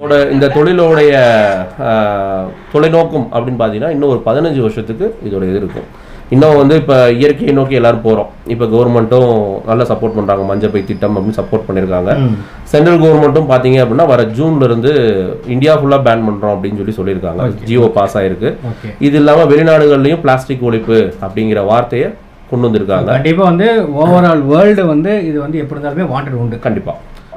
இதோட இந்த தொழிலோடைய ஆஹ், தொலைநோக்கம் அப்படின்னு பார்த்தீங்கன்னா இன்னும் ஒரு பதினஞ்சு வருஷத்துக்கு இதோட இது இருக்கும் இன்னும் வந்து இப்போ இயற்கையை நோக்கி எல்லாரும் போகிறோம் இப்போ கவர்மெண்ட்டும் நல்லா சப்போர்ட் பண்ணுறாங்க மஞ்சப்பை திட்டம் அப்படின்னு சப்போர்ட் பண்ணியிருக்காங்க சென்ட்ரல் கவர்மெண்ட்டும் பார்த்தீங்க அப்படின்னா வர ஜூன்ல இருந்து இந்தியா ஃபுல்லாக பேன் பண்ணுறோம் அப்படின்னு சொல்லி சொல்லியிருக்காங்க ஜியோ பாஸ் ஆயிருக்கு ஓகே இது இல்லாமல் வெளிநாடுகள்லையும் பிளாஸ்டிக் ஒழிப்பு அப்படிங்கிற வார்த்தையை கொண்டு வந்திருக்காங்க கண்டிப்பா வந்து ஓவரால் வேர்ல்டு வந்து இது வந்து எப்படி இருந்தாலுமே வாண்டட் உண்டு கண்டிப்பாக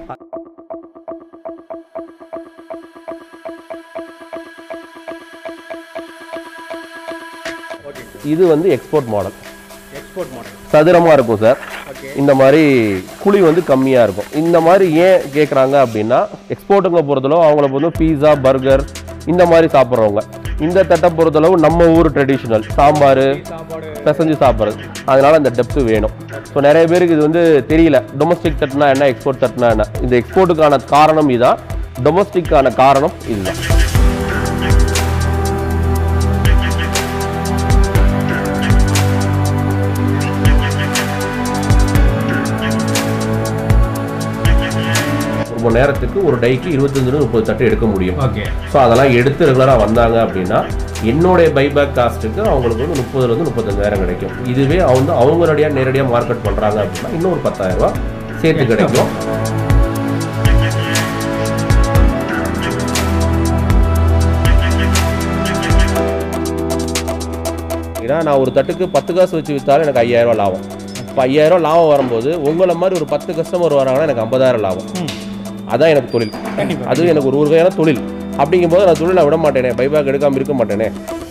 இது வந்து எக்ஸ்போர்ட் மாடல் எக்ஸ்போர்ட் மாடல் சதுரமாக இருக்கும் சார் இந்த மாதிரி குழி வந்து கம்மியாக இருக்கும் இந்த மாதிரி ஏன் கேட்குறாங்க அப்படின்னா எக்ஸ்போர்ட்டுங்க பொறுத்தளவு அவங்கள வந்து பீஸா பர்கர் இந்த மாதிரி சாப்பிட்றவங்க இந்த தட்டை பொறுத்தளவு நம்ம ஊர் ட்ரெடிஷ்னல் சாம்பார் சாப்பாடு பிசைஞ்சு சாப்பிட்றது அதனால அந்த டெப்த் வேணும் ஸோ நிறைய பேருக்கு இது வந்து தெரியல டொமஸ்டிக் தட்டுனா என்ன எக்ஸ்போர்ட் தட்டுனா என்ன இந்த எக்ஸ்போர்ட்டுக்கான காரணம் இதான் டொமஸ்டிக்கான காரணம் இதுதான் ரொம்ப நேரத்துக்கு ஒரு டைக்கு இருபத்தஞ்சு முப்பது தட்டு எடுக்க முடியும் ஓகே ஸோ அதெல்லாம் எடுத்து ரெகுலராக வந்தாங்க அப்படின்னா என்னுடைய பைபேக் காஸ்ட்டுக்கு அவங்களுக்கு வந்து முப்பதுலேருந்து முப்பத்தஞ்சாயிரம் கிடைக்கும் இதுவே வந்து அவங்களுடைய நேரடியாக மார்க்கெட் பண்ணுறாங்க அப்படின்னா இன்னும் ஒரு பத்தாயிரம் ரூபாய் சேர்த்து கிடைக்கும் ஏன்னா நான் ஒரு தட்டுக்கு பத்து காசு வச்சு விற்றாலும் எனக்கு ஐயாயிரம் ரூபாய் லாபம் இப்போ ஐயாயிரம் ரூபாய் லாபம் வரும்போது உங்களை மாதிரி ஒரு பத்து கஸ்டமர் வராங்கன்னா எனக்கு ஐம்பதாயிரம் லாபம் அதான் எனக்கு தொழில் கண்டிப்பா அது எனக்கு ஒரு வகையான தொழில் அப்படிங்கும்போது நான் தொழிலை விட மாட்டேனே பைபேக் எடுக்காம இருக்க மாட்டேனே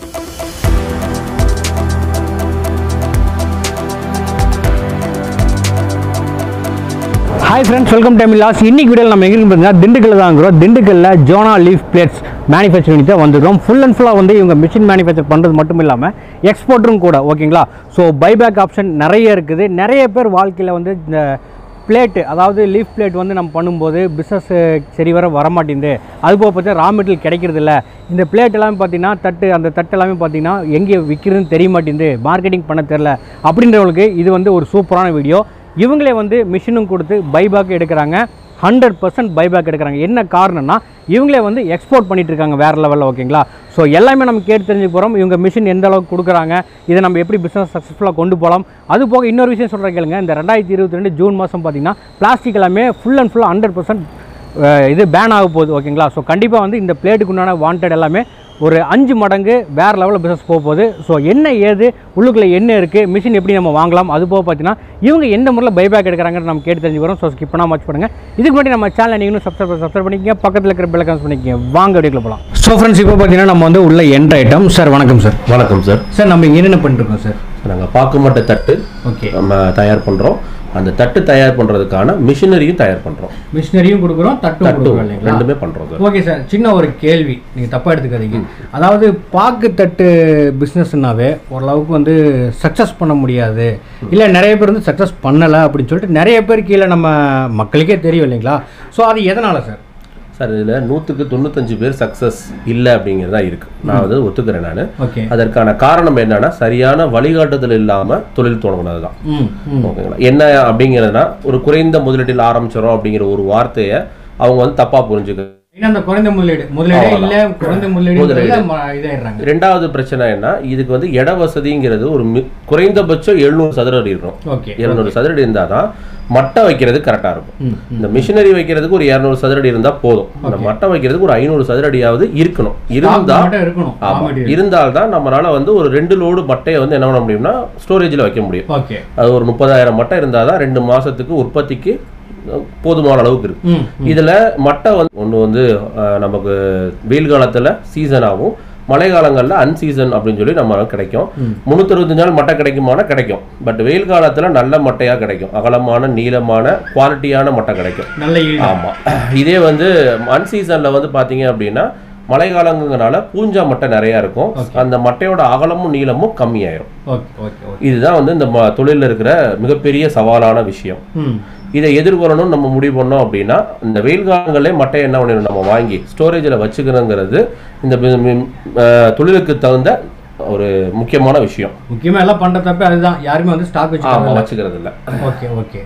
hi friends welcome time loss இன்னைக்கு வீடியோவில் நம்ம எங்கே பார்த்தீங்கன்னா திண்டுக்கல்ல தான் இருக்கிறோம் திண்டுக்கல்ல ஜோனா லீஃப் பிளேட்ஸ் மேனுஃபேக்சரிங் தான் வந்துருக்கோம் ஃபுல் அண்ட் ஃபுல்லாக வந்து இவங்க மிஷின் மேனுஃபேக்சர் பண்ணுறது மட்டும் இல்லாமல் எக்ஸ்போர்ட்டரும் கூட ஓகேங்களா ஸோ பைபேக் ஆப்ஷன் நிறைய இருக்குது நிறைய பேர் வாழ்க்கையில் வந்து இந்த பிளேட்டு அதாவது லீஃப் பிளேட் வந்து நம்ம பண்ணும்போது பிஸ்னஸ் சரி வர வரமாட்டேங்குது அது போக பார்த்தா ரா மெட்டீரியல் கிடைக்கிறது இல்ல இந்த பிளேட் எல்லாமே பார்த்தீங்கன்னா தட்டு அந்த தட்டு எல்லாமே பார்த்தீங்கன்னா எங்கே விற்கிறதுன்னு தெரிய மாட்டேங்குது மார்க்கெட்டிங் பண்ண தெரில அப்படின்றவங்களுக்கு இது வந்து ஒரு சூப்பரான வீடியோ இவங்களே வந்து மிஷினும் கொடுத்து பைபேக் எடுக்கிறாங்க ஹண்ட்ரட் பர்சன்ட் பைபேக் எடுக்கிறாங்க என்ன காரணம்னா இவங்களே வந்து எக்ஸ்போர்ட் பண்ணிட்டு இருக்காங்க வேறு லெவலில் ஓகேங்களா ஸோ எல்லாமே நம்ம கேட்டு தெரிஞ்சுக்க போகிறோம் இவங்க மிஷின் எந்த அளவுக்கு கொடுக்குறாங்க இதை நம்ம எப்படி பிஸ்னஸ் சக்ஸஸ்ஃபுல்லாக கொண்டு போகலாம் அது போக இன்னொரு விஷயம் சொல்கிறேன் கேளுங்க இந்த ரெண்டாயிரத்தி இருபத்தி ரெண்டு ஜூன் மாதம் பார்த்தீங்கன்னா பிளாஸ்டிக் எல்லாமே ஃபுல் அண்ட் ஃபுல்லாக ஹண்ட்ரட் பர்சன்ட் இது பேன் ஆக போகுது ஓகேங்களா ஸோ கண்டிப்பாக வந்து இந்த பிளேட்டுக்கு உண்டான வாண்டட் எல்லாமே ஒரு அஞ்சு மடங்கு வேறு லெவலில் பிஸ்னஸ் போக போகுது ஸோ என்ன ஏது உள்ளுக்குள்ளே என்ன இருக்குது மிஷின் எப்படி நம்ம வாங்கலாம் அது போக பார்த்தீங்கன்னா இவங்க எந்த முறையில் பைபேக் எடுக்கிறாங்கன்னு நம்ம கேட்டு தெரிஞ்சுக்கிறோம் ஸோ ஸ்கிப் பண்ணால் மச் பண்ணுங்கள் இதுக்கு முன்னாடி நம்ம சேனலை நீங்களும் சப்ஸ்கிரைப் சப்ஸ்கிரைப் பண்ணிக்கங்க பக்கத்தில் இருக்கிற பெல் கான்ஸ் பண்ணிக்கங்க வாங்க வீடியோக்குள்ள போகலாம் ஸோ ஃப்ரெண்ட்ஸ் இப்போ பார்த்தீங்கன்னா நம்ம வந்து உள்ள என்ட்ரு ஐட்டம் சார் வணக்கம் சார் வணக்கம் சார் சார் நம்ம இங்க என்னென்ன பண்ணிருக்கோம் சார் நாங்கள் பாக்குமட்ட தட்டு ஓகே நம்ம தயார் பண்ணுறோம் அந்த தட்டு தயார் பண்ணுறதுக்கான மிஷினரியும் தயார் பண்ணுறோம் மிஷினரியும் கொடுக்குறோம் தட்டும் தட்டு கொடுக்குறோம் இல்லைங்களா ரெண்டுமே பண்ணுறோம் சார் ஓகே சார் சின்ன ஒரு கேள்வி நீங்கள் தப்பாக எடுத்துக்காதீங்க அதாவது பாக்கு தட்டு பிஸ்னஸ்னாவே ஓரளவுக்கு வந்து சக்ஸஸ் பண்ண முடியாது இல்லை நிறைய பேர் வந்து சக்ஸஸ் பண்ணலை அப்படின்னு சொல்லிட்டு நிறைய பேர் கீழே நம்ம மக்களுக்கே தெரியும் இல்லைங்களா ஸோ அது எதனால் சார் சார் இதில் நூற்றுக்கு தொண்ணூத்தஞ்சு பேர் சக்ஸஸ் இல்லை அப்படிங்கிறதா இருக்கு நான் வந்து ஒத்துக்கிறேன் நான் ஓகே அதற்கான காரணம் என்னன்னா சரியான வழிகாட்டுதல் இல்லாமல் தொழில் தொடங்கினது தான் ம் ம் ஓகேங்களா என்ன அப்படிங்கிறதுனா ஒரு குறைந்த முதலீட்டில் ஆரம்பிச்சிடும் அப்படிங்கிற ஒரு வார்த்தையை அவங்க வந்து தப்பாக புரிஞ்சுக்க ஏன்னா அந்த குறைந்த முதலீடு முதலீடே அவ்வளவுதான். இல்லை குறைந்த முதலீடு முதலீடு. இதாயிடுறாங்க ரெண்டாவது பிரச்சனை என்ன இதுக்கு வந்து இட வசதிங்கிறது ஒரு மி- குறைந்தபட்சம் எழுநூறு சதுர அடி இருக்கணும் ஓகே எழுநூறு சதுர அடி இருந்தால் தான் மட்டை வைக்கிறது கரெக்டாக இருக்கும் ம் இந்த மிஷினரி வைக்கிறதுக்கு ஒரு இரநூறு சதுர அடி இருந்தால் போதும் இந்த மட்டை வைக்கிறதுக்கு ஒரு ஐநூறு சதுர அடியாவது இருக்கணும் இருந்தா மட்டும் இருக்கணும் ஆமா raw material. இருந்தால்தான் நம்மளால வந்து ஒரு ரெண்டு லோடு மட்டையை வந்து என்ன பண்ண முடியும்னா ஸ்டோரேஜில் வைக்க முடியும் ஓகே அது ஒரு முப்பதாயிரம் மட்டை இருந்தால் தான் ரெண்டு மாசத்துக்கு உற்பத்திக்கு அஹ், போதுமான அளவுக்கு இருக்கு ம் இதுல மட்டை வந்து ஒன்று வந்து அஹ், நமக்கு வெயில் காலத்துல சீசன் ஆகும் மழை காலங்களில் அன்சீசன் அப்படின்னு சொல்லி நம்ம கிடைக்கும் முந்நூற்றறுபத்தஞ்சு நாள் மட்டை கிடைக்குமானா கிடைக்கும் பட் வெயில் காலத்துல நல்ல மட்டையா கிடைக்கும் அகலமான நீளமான குவாலிட்டியான மட்டை கிடைக்கும் நல்ல yield. ஆமா இதே வந்து அன்சீசன்ல வந்து பாத்தீங்க அப்படின்னா மழை காலங்கிறனால பூஞ்சா மட்டை நிறைய இருக்கும் அந்த மட்டையோட அகலமும் நீளமும் கம்மியாயிரும் ஓகே ஓகே ஓகே இதுதான் வந்து இந்த ம- தொழில்ல இருக்கிற மிகப்பெரிய சவாலான விஷயம் ம் இதை எதிர்கொள்ளணும்னு நம்ம முடிவு பண்ணோம் அப்படின்னா இந்த வெயில் காலங்களே மட்டை என்ன பண்ணிடணும் நம்ம வாங்கி ஸ்டோரேஜில் வச்சுக்கணுங்கிறது இந்த பி- மி- அஹ் தொழிலுக்கு தகுந்த ஒரு முக்கியமான விஷயம் முக்கியமா எல்லாம் பண்ற தப்பே அதுதான் யாருமே வந்து ஸ்டாக் ஆமா வச்சுக்காங்க வச்சுக்கிறது இல்ல ஓகே ஓகே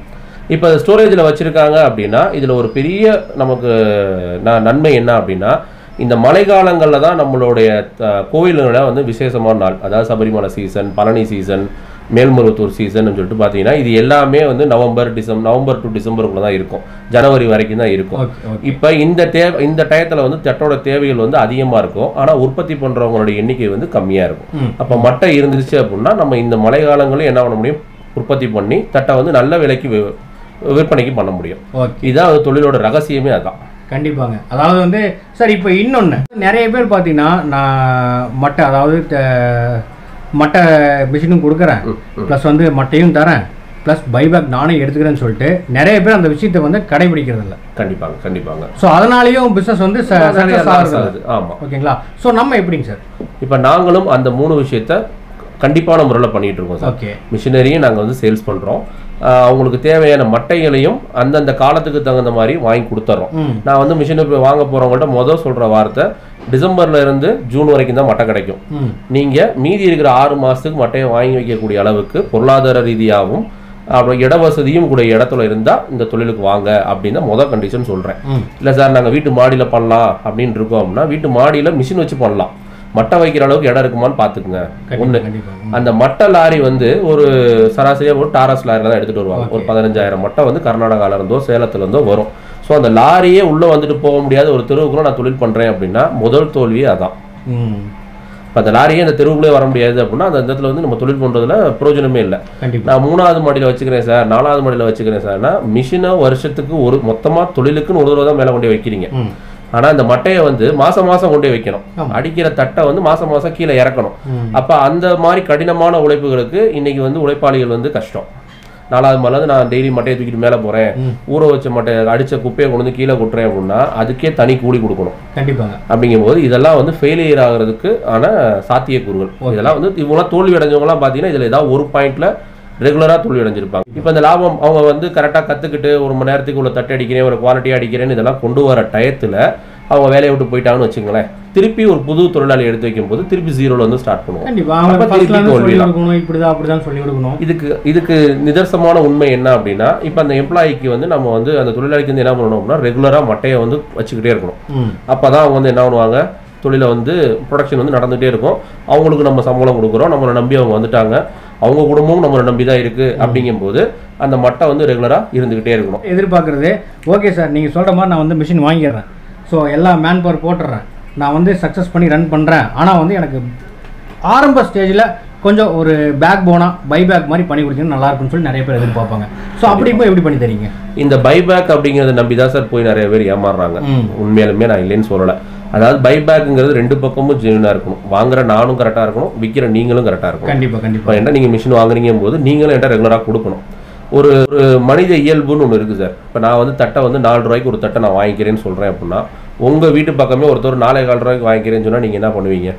இப்போ ஸ்டோரேஜில் வச்சுருக்காங்க அப்படின்னா இதில் ஒரு பெரிய நமக்கு ந- நன்மை என்ன அப்படின்னா இந்த மழைக்காலங்களில் தான் நம்மளுடைய அஹ், கோயில்கள வந்து விசேஷமான நாள் அதாவது Sabarimala season Palani season Melmaruvathur season சொல்லிட்டு பார்த்தீங்கன்னா இது எல்லாமே வந்து நவம்பர் டிசம்பர் நவம்பர் டு டிசம்பருக்குள்ள தான் இருக்கும் ஜனவரி வரைக்கும் தான் இருக்கும் ஓகே ஓகே இப்போ இந்த தேவை இந்த டயத்தில் வந்து தட்டோட தேவைகள் வந்து அதிகமாக இருக்கும் ஆனால் உற்பத்தி பண்ணுறவங்களோட எண்ணிக்கை வந்து கம்மியாக இருக்கும் ம். அப்போ மட்டை இருந்துச்சு அப்படின்னா நம்ம இந்த மழை காலங்களில் என்ன பண்ண முடியும் உற்பத்தி பண்ணி தட்டை வந்து நல்ல விலைக்கு வி- விற்பனைக்கு பண்ண முடியும் ஓகே இதுதான் அது தொழிலோட ரகசியமே அதான் கண்டிப்பாங்க அதாவது வந்து சார் இப்போ இன்னொன்று நிறைய பேர் பார்த்தீங்கன்னா நான் மட்டை அதாவது த- மட்டை மிஷினும் கொடுக்குறேன் ப்ளஸ் வந்து மட்டையும் தரேன் ப்ளஸ் பைபேக் நானே எடுத்துக்கிறேன்னு சொல்லிட்டு நிறைய பேர் அந்த விஷயத்தை வந்து கடைபிடிக்கிறது இல்லை கண்டிப்பாங்க கண்டிப்பாங்க ஸோ அதனாலேயும் பிஸ்னஸ் வந்து நிறைய சக்ஸஸ் loss ஆகுது ஆகுது. ஆமா ஓகேங்களா ஸோ நம்ம எப்படிங்க சார் இப்போ நாங்களும் அந்த மூணு விஷயத்த கண்டிப்பான முறையில் பண்ணிட்டு இருக்கோம் சார் ஓகே மிஷினரியும் நாங்கள் வந்து சேல்ஸ் பண்ணுறோம் அவங்களுக்கு தேவையான மட்டைகளையும் அந்தந்த காலத்துக்கு தகுந்த மாதிரி வாங்கி கொடுத்துட்றோம் ம் நான் வந்து மிஷினை போய் வாங்க போகிறவங்கள்ட்ட மொதல் சொல்கிற வார்த்தை டிசம்பர்ல இருந்து ஜூன் வரைக்கும் தான் மட்டை கிடைக்கும் ம் நீங்கள் மீதி இருக்கிற ஆறு மாதத்துக்கு மட்டையை வாங்கி வைக்கக்கூடிய அளவுக்கு பொருளாதார ரீதியாகவும் அப்புறம் இட வசதியும் கூட இடத்துல இருந்தால் இந்த தொழிலுக்கு வாங்க அப்படின்னு தான் மொதல் கண்டிஷன் சொல்கிறேன் ம் இல்லை சார் நாங்கள் வீட்டு மாடியில் பண்ணலாம் அப்படின்னு இருக்கோம் அப்படின்னா வீட்டு மாடியில் மிஷின் வச்சு பண்ணலாம் மட்டை வைக்கிற அளவுக்கு இடம் இருக்குமான்னு பார்த்துக்குங்க ஒன்று கண்டிப்பாக கண்டிப்பாக அந்த மட்டை லாரி வந்து ஒரு சராசரியாக ஒரு டாரஸ் லாரியில் தான் எடுத்துகிட்டு வருவாங்க ஒரு பதினஞ்சாயிரம் மட்டை வந்து கர்நாடகால இருந்தோ சேலத்துல இருந்தோ வரும் ஸோ அந்த லாரியே உள்ளே வந்துட்டு போக முடியாத ஒரு தெருவுக்குள்ள நான் தொழில் பண்ணுறேன் அப்படின்னா முதல் தோல்வியே அதான் ம் இப்போ அந்த லாரியே அந்த தெருவுக்குள்ளே வர முடியாது அப்படின்னா அந்த இடத்துல வந்து நம்ம தொழில் பண்ணுறதுல பிரயோஜனமே இல்லை கண்டிப்பாக நான் மூணாவது மாடியில் வச்சுக்கிறேன் சார் நாலாவது மாடியில் வச்சுக்கிறேன் சார்னா மிஷினை வருஷத்துக்கு ஒரு மொத்தமாக தொழிலுக்குன்னு ஒரு தடவை தான் மேலே கொண்டு போய் வைக்கிறீங்க ம் ஆனா இந்த மட்டையை வந்து மாசம் மாசம் கொண்டு போய் வைக்கணும் ஆமா. அடிக்கிற தட்டை வந்து மாசம் மாசம் கீழே இறக்கணும் ம். அப்ப அந்த மாதிரி கடினமான உழைப்புகளுக்கு இன்னைக்கு வந்து உழைப்பாளிகள் வந்து கஷ்டம் நாலாவது மாடில வந்து நான் டெய்லி மட்டையை தூக்கிட்டு மேலே போறேன் ம். ஊற வச்ச மட்டையை அடிச்ச குப்பையை கொண்டு வந்து கீழே கொட்டுறேன் அப்படின்னா அதுக்கே தனி கூலி கொடுக்கணும் கண்டிப்பாங்க அப்படிங்கும்போது இதெல்லாம் வந்து ஃபெயிலியர் ஆகிறதுக்கு ஆன சாத்தியக்கூறுகள் இதெல்லாம் வந்து இவங்களாம் தோல்வி அடைஞ்சவங்கலாம் பார்த்தீங்கன்னா இதில் ஏதாவது ஒரு பாயிண்ட்ல ரெகுலராக தோல்வி அடைஞ்சிருப்பாங்க இப்போ இந்த லாபம் அவங்க வந்து கரெக்டாக கற்றுக்கிட்டு ஒரு மணி நேரத்துக்கு உள்ள தட்டு அடிக்கிறேன் ஒரு குவாலிட்டியாக அடிக்கிறேன்னு இதெல்லாம் கொண்டு வர டயத்தில் அவங்க வேலையை விட்டு போயிட்டாங்கன்னு வச்சுங்களேன் திருப்பி ஒரு புது தொழிலாளி எடுத்து வைக்கும்போது திருப்பி ஜீரோல வந்து ஸ்டார்ட் பண்ணுவோம் கண்டிப்பா அவங்க அப்ப ஃபர்ஸ்ட்ல திருப்பி இருந்து சொல்லி தோல்வி தான். கொடுக்கணும் இப்படிதான் அப்படிதான் சொல்லி கொடுக்கணும் இதுக்கு இதுக்கு நிதர்சனமான உண்மை என்ன அப்படின்னா இப்போ அந்த எம்ப்ளாயிக்கு வந்து நம்ம வந்து அந்த தொழிலாளிக்கு வந்து என்ன பண்ணணும் அப்படின்னா ரெகுலராக மட்டையை வந்து வச்சுக்கிட்டே இருக்கணும் ம் அப்போ தான் அவங்க வந்து என்ன பண்ணுவாங்க தொழிலை வந்து ப்ரொடக்ஷன் வந்து நடந்துகிட்டே இருக்கும் அவங்களுக்கு நம்ம சம்பளம் கொடுக்குறோம் நம்மளை நம்பி அவங்க வந்துட்டாங்க அவங்க குடும்பமும் நம்மளை நம்பி தான் இருக்குது அப்படிங்கும்போது அந்த மட்டை வந்து ரெகுலராக இருந்துக்கிட்டே இருக்கணும் எதிர்பார்க்குறது ஓகே சார் நீங்கள் சொல்கிற மாதிரி நான் வந்து மிஷின் வாங்கிடுறேன் ஸோ எல்லா மேன் பவர் போட்டுடுறேன் நான் வந்து சக்ஸஸ் பண்ணி ரன் பண்ணுறேன் ஆனால் வந்து எனக்கு ஆரம்ப ஸ்டேஜில் கொஞ்சம் ஒரு பேக் போனா பை பேக் மாதிரி பண்ணி கொடுத்தீங்கன்னா நல்லா இருக்கும்னு சொல்லி நிறைய பேர் எதிர்பார்ப்பாங்க ஸோ அப்படி இப்போ எப்படி பண்ணி தரீங்க இந்த பைபேக் அப்படிங்கிறத நம்பி தான் சார் போய் நிறைய பேர் ஏமாறுறாங்க ம் உண்மையாலுமே நான் இல்லைன்னு சொல்லலை அதாவது பைபேக்குங்கிறது ரெண்டு பக்கமும் ஜெனுவனாக இருக்கணும் வாங்குற நானும் கரெக்டாக இருக்கணும் விற்கிற நீங்களும் கரெக்டாக இருக்கணும் கண்டிப்பாக இப்போ கண்டிப்பாக என்ன நீங்கள் மிஷின் வாங்குறீங்க போது நீங்களும் என்கிட்ட ரெகுலராக கொடுக்கணும் ஒரு ஒரு மனித இயல்புன்னு ஒன்று இருக்குது சார் இப்போ நான் வந்து தட்டை வந்து நாலு ரூபாய்க்கு ஒரு தட்டை நான் வாங்கிக்கிறேன்னு சொல்கிறேன் அப்படின்னா உங்கள் வீட்டு பக்கமே ஒருத்தர் நாலே கால் ரூபாய்க்கு வாங்கிக்கிறேன்னு சொன்னால் நீங்கள் என்ன பண்ணுவீங்க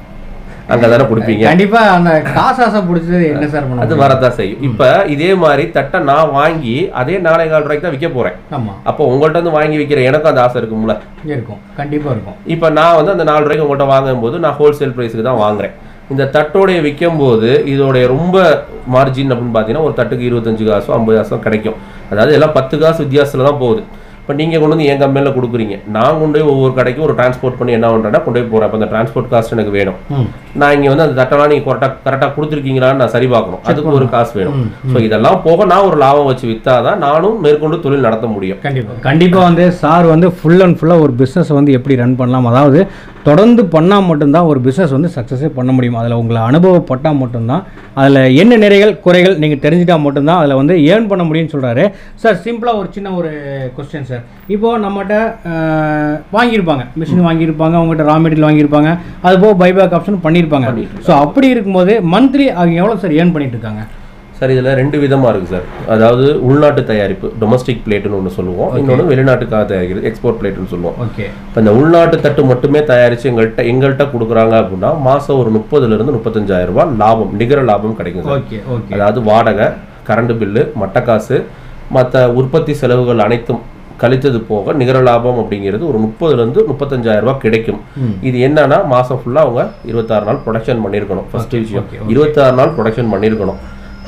அங்கே தானே கொடுப்பீங்க கண்டிப்பாக அந்த காசு ஆசை பிடிச்சது என்ன சார் அது பண்ண வரதான் செய்யும் இப்போ இதே மாதிரி தட்டை நான் வாங்கி அதே நாலே கால் ரூபாய்க்கு தான் விற்க போகிறேன் ஆமாம் அப்போ உங்கள்கிட்ட வந்து வாங்கி விற்கிற எனக்கும் அந்த ஆசை இருக்கும்ல இருக்கும் கண்டிப்பாக இருக்கும் இப்போ நான் வந்து அந்த நாலு ரூபாய்க்கு உங்கள்கிட்ட வாங்கும்போது நான் ஹோல்சேல் ப்ரைஸுக்கு தான் வாங்குறேன் இந்த தட்டோடைய விற்கும் போது இதோடைய ரொம்ப மார்ஜின் அப்படின்னு பார்த்தீங்கன்னா ஒரு தட்டுக்கு இருபத்தஞ்சு காசோ ஐம்பது காசோ கிடைக்கும் அதாவது எல்லாம் பத்து காசு வித்தியாசத்தில் தான் போகுது இப்போ நீங்கள் கொண்டு வந்து என் கம்பெனியில் கொடுக்குறீங்க நான் கொண்டு போய் ஒவ்வொரு கடைக்கும் ஒரு டிரான்ஸ்போர்ட் பண்ணி என்ன பண்ணுறேன்னா கொண்டு போய் போகிறேன் அப்போ அந்த டிரான்ஸ்போர்ட் காஸ்ட் எனக்கு வேணும் ம் நான் இங்கே வந்து அந்த தட்டெல்லாம் நீங்கள் கரெக்டாக கரெக்டாக கொடுத்துருக்கீங்களான்னு நான் சரி பார்க்கணும் அதுக்கு ஒரு காசு வேணும் ம், ஸோ இதெல்லாம் போக நான் ஒரு லாபம் வச்சு விற்றாதான் நானும் மேற்கொண்டு தொழில் நடத்த முடியும் கண்டிப்பாக கண்டிப்பாக வந்து சார் வந்து ஃபுல் அண்ட் ஃபுல்லாக ஒரு பிஸ்னஸ் வந்து எப்படி ரன் பண்ணலாம் அதாவது தொடர்ந்து பண்ணால் மட்டும்தான் ஒரு பிஸ்னஸ் வந்து சக்ஸஸே பண்ண முடியும் அதில் உங்களை அனுபவப்பட்டால் மட்டும்தான் அதில் என்ன நிறைகள் குறைகள் நீங்கள் தெரிஞ்சிட்டா மட்டும்தான் அதில் வந்து ஏர்ன் பண்ண முடியும்னு சொல்கிறாரு சார் சிம்பிளாக ஒரு சின்ன ஒரு கொஸ்டின் சார் இப்போது நம்மகிட்ட அஹ், வாங்கியிருப்பாங்க மிஷின் வாங்கியிருப்பாங்க அவங்ககிட்ட ரா மெட்டீரியல் வாங்கியிருப்பாங்க அது போக பைபேக் ஆப்ஷன் பண்ணியிருப்பாங்க ஸோ அப்படி இருக்கும்போது மந்த்லி அவங்க எவ்வளோ சார் ஏர்ன் பண்ணிட்டு இருக்காங்க சார் இதில் ரெண்டு விதமாக இருக்குது சார் அதாவது உள்நாட்டு தயாரிப்பு டொமஸ்டிக் பிளேட்டுன்னு ஒன்று சொல்லுவோம் இன்னொன்று வெளிநாட்டுக்காக தயாரிக்கிறது எக்ஸ்போர்ட் பிளேட்டுன்னு சொல்லுவோம் ஓகே இப்போ இந்த உள்நாட்டு தட்டு மட்டுமே தயாரித்து எங்கள்கிட்ட எங்கள்கிட்ட கொடுக்குறாங்க அப்படின்னா மாதம் ஒரு முப்பதுலேருந்து முப்பத்தஞ்சாயிரம் ரூபாய் லாபம் நிகர லாபம் கிடைக்கும் சார் ஓகே ஓகே அதாவது வாடகை கரண்ட் பில்லு மட்டக்காசு மற்ற உற்பத்தி செலவுகள் அனைத்தும் கழித்தது போக நிகர லாபம் அப்படிங்கிறது ஒரு முப்பதுலேருந்து முப்பத்தஞ்சாயிரம் ரூபாய் கிடைக்கும் ம். இது என்னன்னா மாதம் ஃபுல்லாக அவங்க இருபத்தாறு நாள் ப்ரொடக்ஷன் பண்ணியிருக்கணும் ஃபர்ஸ்ட் விஷயம் okay, இருபத்தாறு நாள் ப்ரொடக்ஷன் பண்ணியிருக்கணும்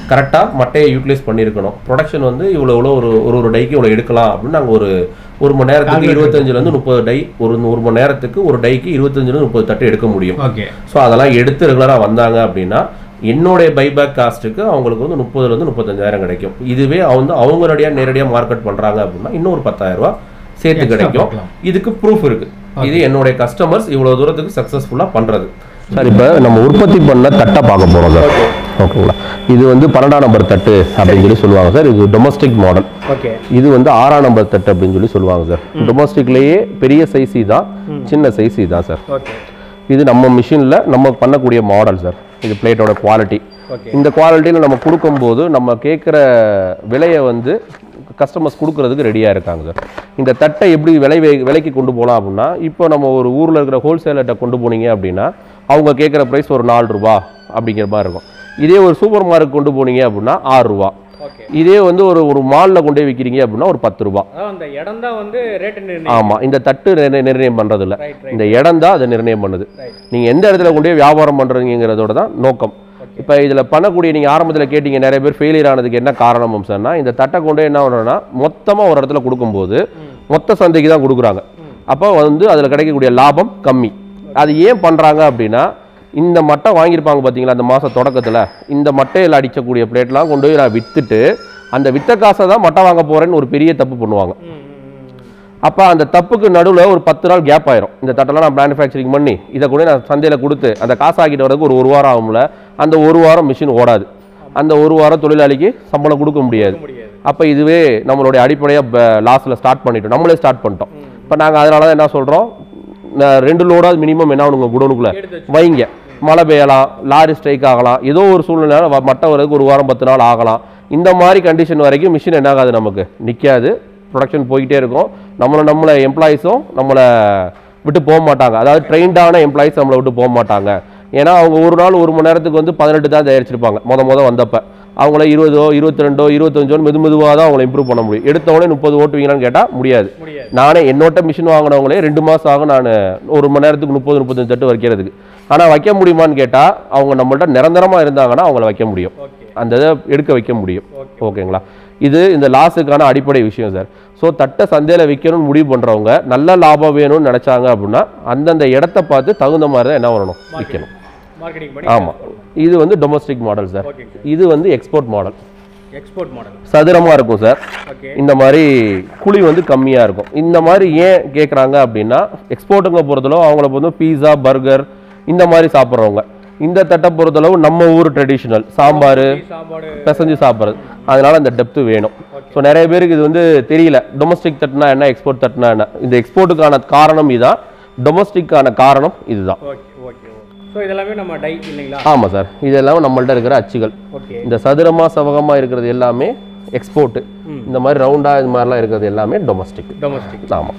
கரெக்டாக மட்டையை யூட்டிலைஸ் பண்ணியிருக்கணும் ப்ரொடக்ஷன் வந்து இவ்வளோ இவ்வளோ ஒரு ஒரு ஒரு டைக்கு இவ்வளோ எடுக்கலாம் அப்படின்னு நாங்கள் ஒரு ஒரு மணி நேரத்துக்கு இருபத்தஞ்சுலேருந்து முப்பது டை ஒரு ஒரு மணி நேரத்துக்கு ஒரு டைக்கு இருபத்தஞ்சுலேருந்து முப்பது தட்டு எடுக்க முடியும் ஓகே ஸோ அதெல்லாம் எடுத்து ரெகுலராக வந்தாங்க அப்படின்னா என்னுடைய பைபேக் காஸ்ட்டுக்கு அவங்களுக்கு வந்து முப்பதுலேருந்து முப்பத்தஞ்சாயிரம் கிடைக்கும் இதுவே வந்து அவங்களுடைய நேரடியாக மார்க்கெட் பண்ணுறாங்க அப்படின்னா இன்னும் ஒரு பத்தாயிரம் ரூபாய் சேர்த்து கிடைக்கும் பார்க்கலாம். இதுக்கு ப்ரூஃப் இருக்கு இது என்னுடைய கஸ்டமர்ஸ் இவ்வளோ தூரத்துக்கு சக்ஸஸ்ஃபுல்லாக பண்ணுறது சார் இப்போ நம்ம உற்பத்தி பண்ண தட்டை பார்க்க போகிறோம் சார் ஓகேங்களா இது வந்து பன்னெண்டாம் நம்பர் தட்டு அப்படின்னு சொல்லி சொல்லுவாங்க சார் இது டொமஸ்டிக் மாடல் ஓகே இது வந்து ஆறாம் நம்பர் தட்டு அப்படின்னு சொல்லி சொல்லுவாங்க சார் டொமஸ்டிக்லேயே பெரிய சைஸ் தான் சின்ன சைஸ் தான் சார் ஓகே இது நம்ம மிஷினில் நம்ம பண்ணக்கூடிய மாடல் சார் இது பிளேட்டோட குவாலிட்டி ஓகே இந்த குவாலிட்டியில் நம்ம கொடுக்கும்போது நம்ம கேட்குற விலையை வந்து கஸ்டமர்ஸ் கொடுக்கறதுக்கு ரெடியாக இருக்காங்க சார் இந்த தட்டை எப்படி விலை வே- விலைக்கு கொண்டு போகலாம் அப்படின்னா இப்போ நம்ம ஒரு ஊரில் இருக்கிற ஹோல்சேலர்கிட்ட கொண்டு போனீங்க அப்படின்னா அவங்க கேட்குற ப்ரைஸ் ஒரு நாலு ரூபா அப்படிங்கிற மாதிரி இருக்கும் இதே ஒரு சூப்பர் மார்க்கெட் கொண்டு போனீங்க அப்படின்னா ஆறு ரூபா ஓகே இதே வந்து ஒரு ஒரு மாலில் கொண்டு போய் விற்கிறீங்க அப்படின்னா ஒரு பத்து ரூபா அதான் அந்த இடம் தான் வந்து ரேட் நிர்ணயம் ஆமாம் இந்த தட்டு நிர்ணய- நிர்ணயம் பண்ணுறது இல்லை ரைட் ரைட் இந்த இடம் தான் அதை நிர்ணயம் பண்ணுது ரைட் நீங்கள் எந்த இடத்துல கொண்டு போய் வியாபாரம் பண்ணுறீங்கிறதோட தான் நோக்கம் இப்போ இதில் பண்ணக்கூடிய நீங்கள் ஆரம்பத்தில் கேட்டீங்க நிறைய பேர் ஃபெயிலியர் ஆனதுக்கு என்ன காரணம் சொன்னால் இந்த தட்டை கொண்டு போய் என்ன பண்ணுறோன்னா மொத்தமாக ஒரு இடத்துல கொடுக்கும்போது மொத்த சந்தைக்கு தான் கொடுக்குறாங்க அப்போ வந்து அதில் கிடைக்கக்கூடிய லாபம் கம்மி அது ஏன் பண்ணுறாங்க அப்படின்னா இந்த மட்டை வாங்கியிருப்பாங்க பார்த்தீங்களா அந்த மாத தொடக்கத்தில் இந்த மட்டையில் அடிக்கக்கூடிய பிளேட்லாம் கொண்டு போய் நான் விற்றுட்டு அந்த வித்த காசை தான் மட்டை வாங்க போகிறேன்னு ஒரு பெரிய தப்பு பண்ணுவாங்க ம் ம், ம் அப்போ அந்த தப்புக்கு நடுவில் ஒரு பத்து நாள் கேப் ஆயிரும் இந்த தட்டெல்லாம் நான் மேனுஃபேக்சரிங் பண்ணி இதை கூட நான் சந்தையில் கொடுத்து அந்த காசாக்கிட்டு வரதுக்கு ஒரு ஒரு வாரம் ஆகும்ல அந்த ஒரு வாரம் மிஷின் ஓடாது அந்த ஒரு வாரம் தொழிலாளிக்கு சம்பளம் கொடுக்க முடியாது முடியாது அப்போ இதுவே நம்மளுடைய அடிப்படையாக லாஸில் ஸ்டார்ட் பண்ணிட்டோம் நம்மளே ஸ்டார்ட் பண்ணிட்டோம் இப்போ நாங்கள் அதனால தான் என்ன சொல்கிறோம் ரெண்டு லோடாவது மினிமம் என்ன ஆகணுங்க குடோனுக்குள்ள எடுத்து வைங்க மழை பெய்யலாம் லாரி ஸ்ட்ரைக் ஆகலாம் ஏதோ ஒரு சூழ்நிலை வ- மட்டை வரதுக்கு ஒரு வாரம் பத்து நாள் ஆகலாம் இந்த மாதிரி கண்டிஷன் வரைக்கும் மிஷின் என்ன ஆகாது நமக்கு நிற்காது ப்ரொடக்ஷன் போய்கிட்டே இருக்கும் நம்மளை நம்மளை எம்ப்ளாயிஸும் நம்மளை விட்டு போக மாட்டாங்க அதாவது ட்ரெயின்டான எம்ப்ளாயிஸ் நம்மளை விட்டு போக மாட்டாங்க ஏன்னா அவங்க ஒரு நாள் ஒரு மணி நேரத்துக்கு வந்து பதினெட்டு தான் தயாரிச்சிருப்பாங்க முத முத வந்தப்ப அவங்கள இருபதோ இருபத்தி ரெண்டோ இருபத்தஞ்சோ மெது மெதுவாக தான் அவங்கள இம்ப்ரூவ் பண்ண முடியும் எடுத்த உடனே முப்பது ஓட்டுவீங்களான்னு கேட்டால் முடியாது முடியாது நானே என்னோட்ட மிஷின் வாங்கினவங்களே ரெண்டு மாதம் ஆகும் நான் ஒரு மணி நேரத்துக்கு முப்பது முப்பத்தஞ்சு தட்டு வைக்கிறதுக்கு ஆனால் வைக்க முடியுமான்னு கேட்டால் அவங்க நம்மள்ட்ட நிரந்தரமாக இருந்தாங்கன்னா அவங்கள வைக்க முடியும் ஓகே அந்த இதை எடுக்க வைக்க முடியும் ஓகே ஓகேங்களா இது இந்த லாஸுக்கான அடிப்படை விஷயம் சார் ஸோ தட்டை சந்தையில் விற்கணும்னு முடிவு பண்ணுறவங்க நல்ல லாபம் வேணும்னு நினச்சாங்க அப்படின்னா அந்தந்த இடத்த பார்த்து தகுந்த மாதிரி தான் என்ன பண்ணணும் விற்கணும் மார்க்கெட்டிங் பண்ணி ஆமாம் இது வந்து டொமஸ்டிக் மாடல் சார் ஓகேங்க இது வந்து எக்ஸ்போர்ட் மாடல் எக்ஸ்போர்ட் மாடல் சதுரமாக இருக்கும் சார் ஓகே இந்த மாதிரி குழி வந்து கம்மியாக இருக்கும் இந்த மாதிரி ஏன் கேட்குறாங்க அப்படின்னா எக்ஸ்போர்ட்டுங்க பொறுத்தளவு அவங்கள வந்து பீஸா பர்கர் இந்த மாதிரி சாப்பிட்றவங்க இந்த தட்டை பொறுத்தளவு நம்ம ஊர் ட்ரெடிஷ்னல் சாம்பார் சாப்பாடு பிசைஞ்சு சாப்பிட்றது அதனால இந்த டெப்த்து வேணும் ஸோ நிறைய பேருக்கு இது வந்து தெரியல டொமஸ்டிக் தட்டுனா என்ன எக்ஸ்போர்ட் தட்டுனா என்ன இந்த எக்ஸ்போர்ட்டுக்கான காரணம் இதான் டொமஸ்டிக்கான காரணம் இதுதான் ஓகே ஓகே ஸோ இதெல்லாமே நம்ம டை இல்லைங்களா ஆமாம் சார் இதெல்லாம் நம்மள்ட்ட இருக்கிற அச்சுகள் ஓகே இந்த சதுரமா சவகமா இருக்கிறது எல்லாமே எக்ஸ்போர்ட்டு ம். இந்த மாதிரி ரவுண்டா இது மாதிரிலாம் இருக்கிறது எல்லாமே டொமஸ்டிக் டொமஸ்டிக் ஆமாம்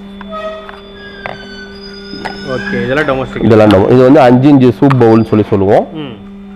ஓகே இதெல்லாம் டொமஸ்டிக் இதெல்லாம் நம்ம இது வந்து அஞ்சு இன்ச்சு சூப் பவுல்னு சொல்லி சொல்லுவோம் ம்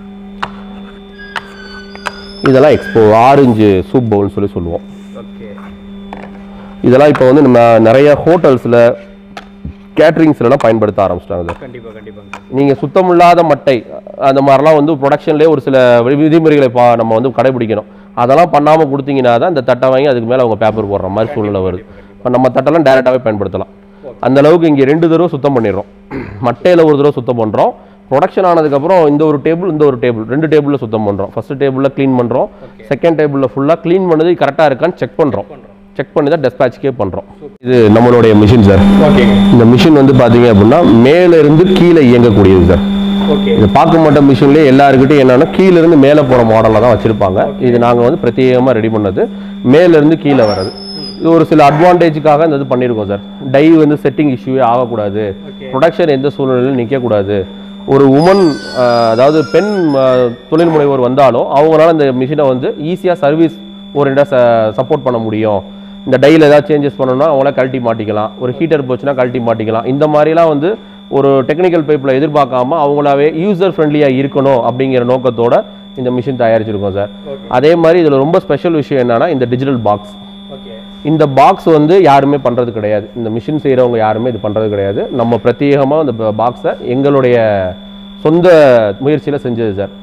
இதெல்லாம் எக்ஸ்போ ஆறு இன்ச்சு சூப் பவுல்னு சொல்லி சொல்லுவோம் ஓகே இதெல்லாம் இப்போ வந்து நம்ம நிறைய ஹோட்டல்ஸில் கேட்ரிங்ஸ்லாம் பயன்படுத்த ஆரம்பிச்சிட்டாங்க சார் கண்டிப்பாக கண்டிப்பாங்க நீங்கள் சுத்தமில்லாத மட்டை அந்த மாதிரிலாம் வந்து ப்ரொடக்ஷன்லேயே ஒரு சில வி- விதிமுறைகளை பா நம்ம வந்து கடைபிடிக்கணும் அதெல்லாம் பண்ணாமல் கொடுத்தீங்கன்னா தான் இந்த தட்டை வாங்கி அதுக்கு மேலே அவங்க பேப்பர் போடுற மாதிரி சூழ்நிலை வருது இப்போ நம்ம தட்டெல்லாம் டேரெக்டாகவே பயன்படுத்தலாம் அந்த அளவுக்கு இங்கே ரெண்டு தடவை சுத்தம் பண்ணிடுறோம் மட்டையில் ஒரு தடவை சுத்தம் பண்ணுறோம் ப்ரொடக்ஷன் ஆனதுக்கப்புறம் இந்த ஒரு டேபிள் இந்த ஒரு டேபிள் ரெண்டு டேபிளில் சுத்தம் பண்ணுறோம் ஃபர்ஸ்ட் டேபிளில் க்ளீன் பண்ணுறோம் செகண்ட் டேபிளில் ஃபுல்லாக க்ளீன் பண்ணது கரெக்டாக இருக்கான்னு செக் பண்ணுறோம் செக் பண்ணி தான் டெஸ்பேச்சுக்கே பண்ணுறோம் இது நம்மளுடைய மிஷின் சார் ஓகேங்க இந்த மிஷின் வந்து பார்த்தீங்க அப்படின்னா மேலே இருந்து கீழே இயங்கக்கூடியது சார் ஓகே இது பார்க்க மாட்ட மிஷின்லேயே எல்லாருக்கிட்டையும் என்னன்னா கீழே இருந்து மேலே போகிற மாடலில் தான் வச்சுருப்பாங்க இது நாங்கள் வந்து பிரத்யேகமாக ரெடி பண்ணது மேலே இருந்து கீழே வர்றது இது ஒரு சில அட்வான்டேஜுக்காக இந்த இது பண்ணியிருக்கோம் சார் டை வந்து செட்டிங் இஷ்யூவே ஆகக்கூடாது ஓகே ப்ரொடக்ஷன் எந்த சூழ்நிலையிலும் நிற்கக்கூடாது ஒரு உமன் அதாவது பெண் அஹ், தொழில் முனைவோர் வந்தாலும் அவங்களால இந்த மிஷினை வந்து ஈஸியாக சர்வீஸ் ஓரியண்டாக சப்போர்ட் பண்ண முடியும் இந்த டையில் ஏதாவது சேஞ்சஸ் பண்ணணும்னா அவங்கள கழட்டி மாட்டிக்கலாம் ஒரு ஹீட்டர் போச்சுன்னா கழட்டி மாட்டிக்கலாம் இந்த மாதிரிலாம் வந்து ஒரு டெக்னிக்கல் பைப்பில் எதிர்பார்க்காம அவங்களாவே யூசர் ஃப்ரெண்ட்லியாக இருக்கணும் அப்படிங்கிற நோக்கத்தோட இந்த மிஷின் தயாரிச்சிருக்கோம் சார் ஓகே அதே மாதிரி இதில் ரொம்ப ஸ்பெஷல் விஷயம் என்னன்னா இந்த டிஜிட்டல் பாக்ஸ் ஓகே இந்த பாக்ஸ் வந்து யாருமே பண்ணுறது கிடையாது இந்த மிஷின் செய்கிறவங்க யாருமே இது பண்ணுறது கிடையாது நம்ம பிரத்யேகமாக இந்த பாக்ஸை எங்களுடைய சொந்த முயற்சியில் செஞ்சது சார்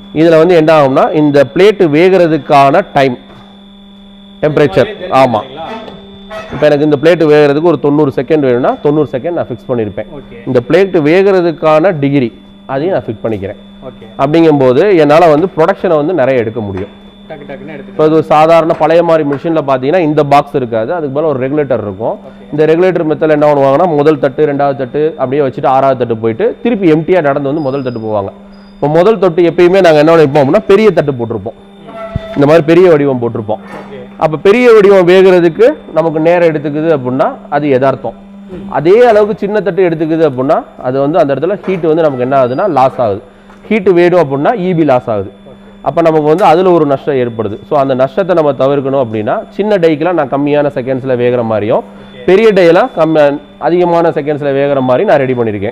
இதில் வந்து என்ன ஆகும்னா இந்த பிளேட்டு வேகிறதுக்கான டைம் டெம்பரேச்சர் ஆமாம் இப்போ எனக்கு இந்த பிளேட்டு வேகிறதுக்கு ஒரு தொண்ணூறு செகண்ட் வேணும்னா தொண்ணூறு செகண்ட் நான் ஃபிக்ஸ் பண்ணியிருப்பேன் ஓகே இந்த பிளேட்டு வேகிறதுக்கான டிகிரி அதையும் நான் ஃபிக்ஸ் பண்ணிக்கிறேன் ஓகே அப்படிங்கும்போது என்னால் வந்து ப்ரொடக்ஷனை வந்து நிறைய எடுக்க முடியும் டக்கு டக்குன்னு எடுத்து இப்போ இது சாதாரண பழைய மாதிரி மிஷினில் பார்த்தீங்கன்னா இந்த பாக்ஸ் இருக்காது அதுக்கு பதிலா ஒரு ரெகுலேட்டர் இருக்கும் இந்த ரெகுலேட்டர் மெத்தடில் என்ன பண்ணுவாங்கன்னா முதல் தட்டு ரெண்டாவது தட்டு அப்படியே வச்சுட்டு ஆறாவது தட்டு போயிட்டு திருப்பி எம்டியாக நடந்து வந்து முதல் தட்டு போவாங்க இப்போ முதல் தட்டு எப்பயுமே நாங்கள் என்ன நினைப்போம் அப்படின்னா பெரிய தட்டு போட்டிருப்போம் இந்த மாதிரி பெரிய வடிவம் போட்டிருப்போம் ஓகே அப்போ பெரிய வடிவம் வேகிறதுக்கு நமக்கு நேரம் எடுத்துக்குது அப்படின்னா அது யதார்த்தம் அதே அளவுக்கு சின்ன தட்டு எடுத்துக்குது அப்படின்னா அது வந்து அந்த இடத்துல ஹீட் வந்து நமக்கு என்ன ஆகுதுன்னா லாஸ் ஆகுது ஹீட் வேணும் அப்படின்னா இபி லாஸ் ஆகுது அப்போ நமக்கு வந்து அதில் ஒரு நஷ்டம் ஏற்படுது ஸோ அந்த நஷ்டத்தை நம்ம தவிர்க்கணும் அப்படின்னா சின்ன டைக்கெலாம் நான் கம்மியான செகண்ட்ஸில் வேகிற மாதிரியும் பெரிய டையெல்லாம் கம்மி அதிகமான செகண்ட்ஸில் வேகிற மாதிரி நான் ரெடி பண்ணியிருக்கேன்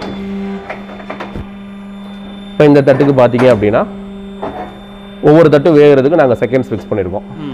இப்போ இந்த தட்டுக்கு பார்த்தீங்க அப்படின்னா ஒவ்வொரு தட்டு வேகிறதுக்கு நாங்கள் செகண்ட்ஸ் ஃபிக்ஸ் பண்ணியிருக்கோம் ம்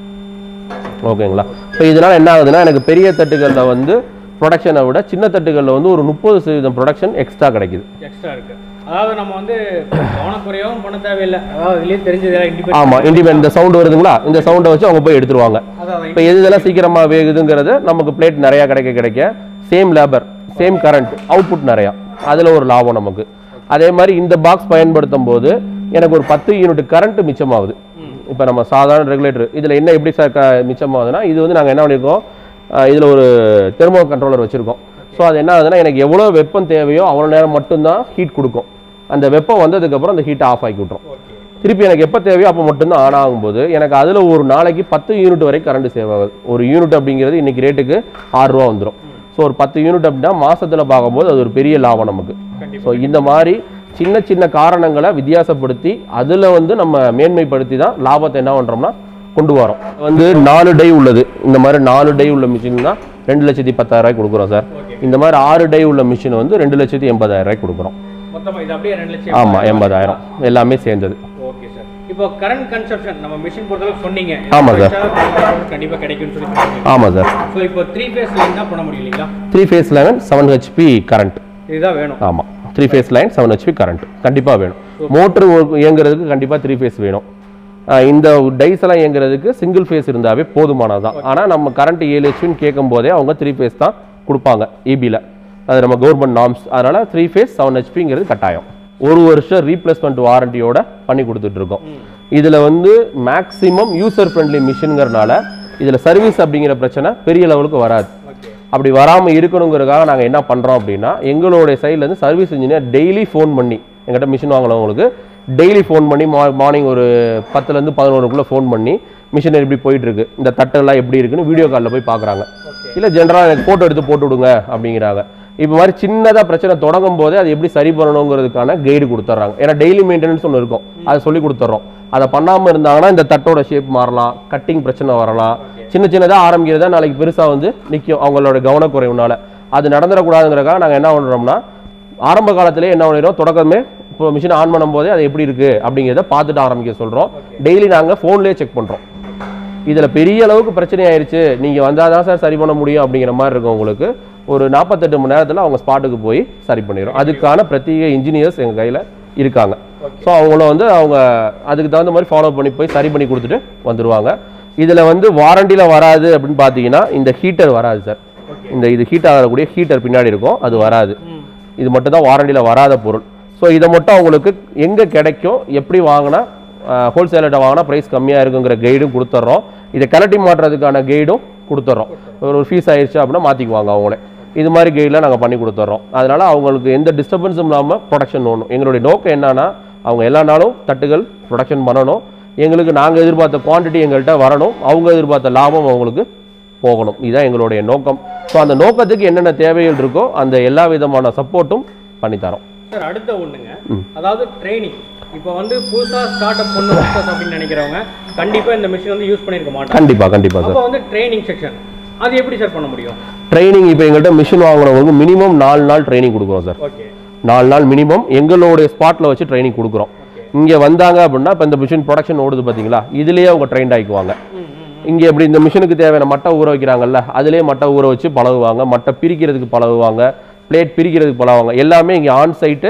ஓகேங்களா இப்போ இதனால் என்ன ஆகுதுன்னா எனக்கு பெரிய தட்டுகளில் வந்து ப்ரொடக்ஷனை விட சின்ன தட்டுகளில் வந்து ஒரு முப்பது சதவீதம் ப்ரொடக்ஷன் எக்ஸ்ட்ரா கிடைக்குது எக்ஸ்ட்ரா இருக்கு அதாவது நம்ம வந்து கவனக்குறையாகவும் பண்ண தேவையில்லை அதாவது இதுலயே தெரிஞ்சது இண்டிபெண்ட் ஆமாம் இண்டிபெண்ட் இந்த சவுண்டு வருதுங்களா இந்த சவுண்டை வச்சு அவங்க போய் எடுத்துருவாங்க அதான் இப்போ எது இதெல்லாம் சீக்கிரமாக வேகுதுங்கிறது நமக்கு பிளேட் நிறையா கிடைக்க கிடைக்க same labour same current output நிறையா அதில் ஒரு லாபம் நமக்கு அதே மாதிரி இந்த பாக்ஸ் பயன்படுத்தும் போது எனக்கு ஒரு பத்து யூனிட் கரண்ட் மிச்சமாகுது இப்போ நம்ம சாதாரண ரெகுலேட்டர் இதில் என்ன எப்படி சார் க- மிச்சமாகுதுன்னா இது வந்து நாங்கள் என்ன பண்ணியிருக்கோம் இதில் ஒரு தெர்மோ கண்ட்ரோலர் வச்சுருக்கோம் ஸோ அது என்ன ஆகுதுன்னா எனக்கு எவ்வளோ வெப்பம் தேவையோ அவ்வளோ நேரம் மட்டும்தான் ஹீட் கொடுக்கும் அந்த வெப்பம் வந்ததுக்கப்புறம் அந்த ஹீட்டை ஆஃப் ஆக்கி விட்ரும் ஓகே திருப்பி எனக்கு எப்போ தேவையோ அப்போ மட்டும்தான் ஆன் ஆகும்போது எனக்கு அதில் ஒரு நாளைக்கு பத்து யூனிட் வரைக்கும் கரண்ட் சேவ் ஆகுது ஒரு யூனிட் அப்படிங்கிறது இன்னைக்கு ரேட்டுக்கு ஆறு ரூபா வந்துடும் ஸோ ஒரு பத்து யூனிட் அப்படின்னா மாசத்துல பார்க்கும்போது அது ஒரு பெரிய லாபம் நமக்கு கண்டிப்பா ஸோ இந்த மாதிரி சின்ன சின்ன காரணங்களை வித்தியாசப்படுத்தி அதில் வந்து நம்ம மேன்மைப்படுத்தி தான் லாபத்தை என்ன பண்ணுறோம்னா கொண்டு வரோம் வந்து நாலு டை உள்ளது இந்த மாதிரி நாலு டை உள்ள மிஷின் தான் ரெண்டு லட்சத்தி பத்தாயிரம் ரூபாய்க்கு கொடுக்குறோம் சார் ஓகே இந்த மாதிரி ஆறு டை உள்ள மிஷின் வந்து ரெண்டு லட்சத்தி எண்பதாயிரம் ரூபாய்க்கு கொடுக்குறோம் மொத்தமா இது அப்படியே ரெண்டு லட்சம் ஆமாம் எண்பதாயிரம் எல்லாமே சேர்ந்தது ஓகே சார் இப்போ கரண்ட் கன்சப்ஷன் நம்ம மிஷின் பொறுத்தளவுக்கு சொன்னீங்க ஆமா sir. கண்டிப்பா கிடைக்கும்னு சொல்லி சொன்னீங்க ஆமாம் சார் ஸோ இப்போ த்ரீ ஃபேஸ் லைன் தான் பண்ண முடியும் இல்லைங்களா three phase eleven seven HP current இதுதான் வேணும் ஆமாம் three phase line seven HP current கண்டிப்பாக வேணும் மோட்ரு இயங்குறதுக்கு கண்டிப்பாக த்ரீ ஃபேஸ் வேணும் ஆஹ் இந்த டைஸ் எல்லாம் இயங்குறதுக்கு சிங்கிள் ஃபேஸ் இருந்தாவே போதுமானதுதான் ஆனால் நம்ம கரண்ட் ஏழு ஹெச்பின்னு கேட்கும் போதே அவங்க த்ரீ ஃபேஸ் தான் கொடுப்பாங்க இபியில் அது நம்ம கவர்மெண்ட் நார்ம்ஸ் அதனால் த்ரீ ஃபேஸ் செவன் ஹெச்பிங்கிறது கட்டாயம் ஒரு வருஷம் ரீப்ளேஸ்மெண்ட் வாரண்டியோட பண்ணி கொடுத்துட்டு இருக்கோம் இதில் வந்து மேக்ஸிமம் யூசர் ஃப்ரெண்ட்லி மிஷின்ங்கிறனால இதில் சர்வீஸ் அப்படிங்கிற பிரச்சனை பெரிய லெவலுக்கு வராது ஓகே அப்படி வராமல் இருக்கணுங்கிறதுக்காக நாங்கள் என்ன பண்ணுறோம் அப்படின்னா எங்களுடைய சைட்லேருந்து சர்வீஸ் இன்ஜினியர் டெய்லி ஃபோன் பண்ணி எங்கிட்ட மிஷின் வாங்கினவங்களுக்கு டெய்லி ஃபோன் பண்ணி மா மார்னிங் ஒரு பத்துலேருந்து பதினோருக்குள்ளே ஃபோன் பண்ணி மிஷின் எப்படி போயிட்டு இருக்கு இந்த தட்டெல்லாம் எப்படி இருக்குன்னு வீடியோ காலில் போய் பார்க்குறாங்க ஓகே இல்லை ஜென்ரலாக எனக்கு ஃபோட்டோ எடுத்து போட்டு விடுங்க அப்படிங்கிறாங்க இப்போ மாதிரி சின்னதாக பிரச்சனை தொடங்கும் போதே அது எப்படி சரி பண்ணணுங்கிறதுக்கான கைடு கொடுத்துட்றாங்க ஏன்னா டெய்லி மெயின்டெனன்ஸ் ஒன்று இருக்கும் அதை சொல்லி கொடுத்துட்றோம் அதை பண்ணாமல் இருந்தாங்கன்னா இந்த தட்டோட ஷேப் மாறலாம் கட்டிங் பிரச்சனை வரலாம் சின்ன சின்னதாக ஆரம்பிக்கிறதா நாளைக்கு பெருசாக வந்து நிற்கும் அவங்களோட கவனக்குறைவுனால அது நடந்துடக்கூடாதுங்கிறக்காக நாங்கள் என்ன பண்ணுறோம்னா ஆரம்ப காலத்திலே என்ன பண்ணிடுறோம் தொடக்கமே இப்போ மிஷின் ஆன் பண்ணும்போதே அது எப்படி இருக்குது அப்படிங்கிறத பார்த்துட்டு ஆரம்பிக்க சொல்கிறோம் டெய்லி நாங்கள் ஃபோன்லேயே செக் பண்ணுறோம் இதில் பெரிய அளவுக்கு பிரச்சனை ஆயிருச்சு நீங்கள் வந்தால் தான் சார் சரி பண்ண முடியும் அப்படிங்கிற மாதிரி இருக்கும் உங்களுக்கு ஒரு நாற்பத்தெட்டு மணி நேரத்தில் அவங்க ஸ்பாட்டுக்கு போய் சரி பண்ணிடும் அதுக்கான பிரத்யேக இன்ஜினியர்ஸ் எங்கள் கையில் இருக்காங்க ஸோ அவங்களும் வந்து அவங்க அதுக்கு தகுந்த மாதிரி ஃபாலோ பண்ணி போய் சரி பண்ணி கொடுத்துட்டு வந்துடுவாங்க இதில் வந்து வாரண்டியில் வராது அப்படின்னு பார்த்தீங்கன்னா இந்த ஹீட்டர் வராது சார் இந்த இது ஹீட் ஆகக்கூடிய ஹீட்டர் பின்னாடி இருக்கும் அது வராது ம் இது மட்டும் தான் வாரண்டியில் வராத பொருள் ஸோ இதை மட்டும் அவங்களுக்கு எங்கே கிடைக்கும் எப்படி வாங்கினா ஹோல்சேலர்கிட்ட வாங்கினா ப்ரைஸ் கம்மியாக இருக்குங்கிற கைடும் கொடுத்துட்றோம் இதை கலட்டி மாட்டுறதுக்கான கைடும் கொடுத்துட்றோம் ஒரு ஃபீஸ் ஆயிடுச்சு அப்படின்னா மாற்றிக்குவாங்க அவங்களே இது மாதிரி கைடெலாம் நாங்கள் பண்ணி கொடுத்துட்றோம் அதனால அவங்களுக்கு எந்த டிஸ்டர்பன்ஸும் இல்லாமல் ப்ரொடக்ஷன் ஓணும் எங்களுடைய நோக்கம் என்னன்னா அவங்க எல்லா நாளும் தட்டுகள் ப்ரொடக்ஷன் பண்ணணும் எங்களுக்கு நாங்கள் எதிர்பார்த்த குவாண்டிட்டி எங்கள்கிட்ட வரணும் அவங்க எதிர்பார்த்த லாபம் அவங்களுக்கு போகணும் இதுதான் எங்களுடைய நோக்கம் ஸோ அந்த நோக்கத்துக்கு என்னென்ன தேவைகள் இருக்கோ அந்த எல்லா விதமான சப்போர்ட்டும் பண்ணித்தரோம் சார் அடுத்த ஒண்ணுங்க அதாவது ட்ரைனிங் இப்போ வந்து புதுசா ஸ்டார்ட் அப் பண்ணணும் business அப்படின்னு நினைக்கிறவங்க கண்டிப்பா இந்த மிஷின் வந்து யூஸ் பண்ணிருக்க மாட்டாங்க கண்டிப்பாக கண்டிப்பாக சார் அப்போ வந்து ட்ரைனிங் செக்ஷன் அது எப்படி சார் பண்ண முடியும் ட்ரைனிங் இப்போ எங்கள்கிட்ட மிஷின் வாங்குறவங்களுக்கு மினிமம் நாலு நாள் ட்ரைனிங் கொடுக்குறோம் சார் ஓகே நாலு நாள் மினிமம் எங்களுடைய ஸ்பாட்டில் வச்சு ட்ரைனிங் கொடுக்குறோம் இங்கே வந்தாங்க அப்படின்னா இப்போ இந்த மிஷின் ப்ரொடக்ஷன் ஓடுது பார்த்தீங்களா இதுலேயே அவங்க ட்ரெயின்ட் ஆகிக்குவாங்க ம் ம் இங்கே எப்படி இந்த மிஷினுக்கு தேவையான மட்டை ஊற வைக்கிறாங்கல்ல அதிலே மட்டை ஊற வச்சு பழகுவாங்க மட்டை பிரிக்கிறதுக்கு பழகுவாங்க பிளேட் பிரிக்கிறதுக்கு பழகுவாங்க எல்லாமே இங்கே ஆன் சைட்டு